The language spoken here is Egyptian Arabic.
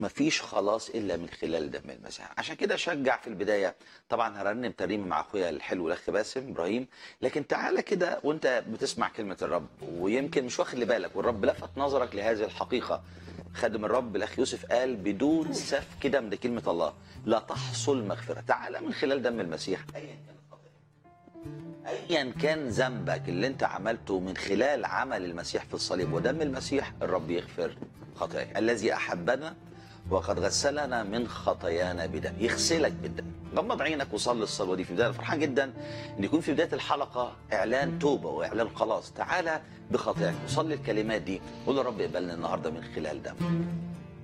مفيش خلاص الا من خلال دم المسيح عشان كده شجع في البدايه طبعا هرنم ترنيمه مع اخويا الحلو الاخ باسم ابراهيم لكن تعالى كده وانت بتسمع كلمه الرب ويمكن مش واخد بالك والرب لفت نظرك لهذه الحقيقه خادم الرب الاخ يوسف قال بدون سفك دم ده كلمه الله لا تحصل مغفره تعالى من خلال دم المسيح ايا كانت خطيئتك ايا كان ذنبك اللي انت عملته من خلال عمل المسيح في الصليب ودم المسيح الرب يغفر خطاياك الذي احبنا وقد غسلنا من خطايانا بدم يغسلك بالدم غمض عينك وصلي الصلوه دي في بدايه فرحان جدا ان يكون في بدايه الحلقه اعلان توبه واعلان خلاص تعالى بخطاياك وصلي الكلمات دي قول يا رب اقبلني النهارده من خلال دم